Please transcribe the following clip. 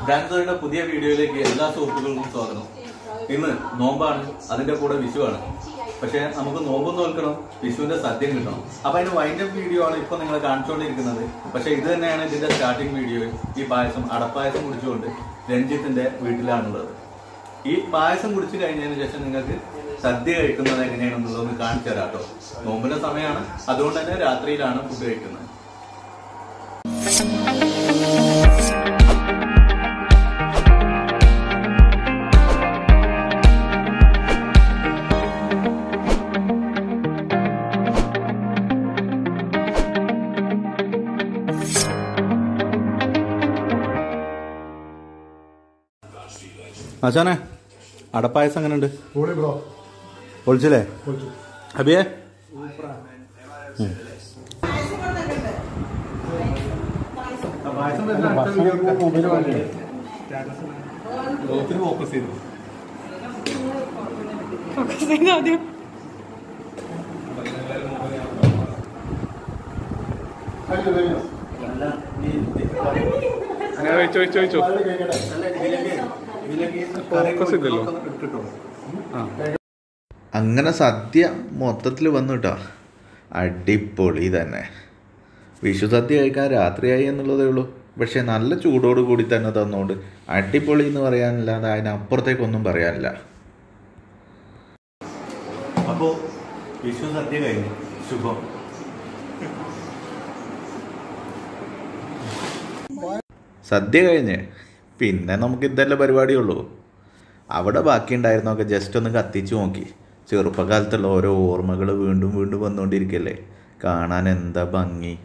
ഡാൻസറുടെ പുതിയ വീഡിയോയിലേക്ക് എല്ലാ സുഹൃത്തുക്കൾക്കും സ്വാഗതം ഇന്ന് നോമ്പാണ് അതിന്റെ കൂടെ വിഷുവാണ് പക്ഷെ നമുക്ക് നോമ്പ് നോൽക്കണം വിഷുവിന്റെ സദ്യം കിട്ടണം അപ്പൊ അതിന് വൈൻഡപ്പ് വീഡിയോ ആണ് ഇപ്പൊ നിങ്ങൾ കാണിച്ചുകൊണ്ടിരിക്കുന്നത് പക്ഷെ ഇത് തന്നെയാണ് ഇതിന്റെ സ്റ്റാർട്ടിംഗ് വീഡിയോ ഈ പായസം അടപ്പായസം കുടിച്ചുകൊണ്ട് രഞ്ജിത്തിന്റെ വീട്ടിലാണുള്ളത് ഈ പായസം കുടിച്ചു കഴിഞ്ഞതിന് ശേഷം നിങ്ങൾക്ക് സദ്യ കഴിക്കുന്നത് എങ്ങനെയാണെന്നുള്ളതൊന്ന് കാണിച്ചു തരാം കേട്ടോ നോമ്പിന്റെ സമയമാണ് അതുകൊണ്ട് തന്നെ രാത്രിയിലാണ് ഫുഡ് കഴിക്കുന്നത് ആശാനെ അടപ്പായസം എങ്ങനെ ഉണ്ട് പൊളി ബ്രോ പൊളിച്ചില്ലേ പൊളിച്ചു അബിയെ ഫോക്കസ് ചെയ്തു ആദ്യം ചോദിച്ചു ചോദിച്ചു ഫോക്കസ് ഇല്ലല്ലോ അങ്ങനെ സദ്യ മൊത്തത്തിൽ വന്നു കേട്ടോ അടിപൊളി തന്നെ വിഷു സദ്യ കഴിക്കാൻ രാത്രിയായി എന്നുള്ളതേ ഉള്ളൂ പക്ഷേ നല്ല ചൂടോട് കൂടി തന്നെ തന്നുകൊണ്ട് അടിപൊളി എന്ന് പറയാനില്ലാതെ അതിനപ്പുറത്തേക്കൊന്നും പറയാനില്ല അപ്പോ വിഷു സദ്യ കഴിഞ്ഞു ശുഭം സദ്യ കഴിഞ്ഞ് പിന്നെ നമുക്ക് ഇതല്ലേ പരിപാടിയുള്ളൂ അവിടെ ബാക്കിയുണ്ടായിരുന്നൊക്കെ ജസ്റ്റ് ഒന്ന് കത്തിച്ച് നോക്കി ചെറുപ്പകാലത്തുള്ള ഓരോ ഓർമ്മകൾ വീണ്ടും വീണ്ടും വന്നുകൊണ്ടിരിക്കല്ലേ കാണാൻ എന്താ ഭംഗി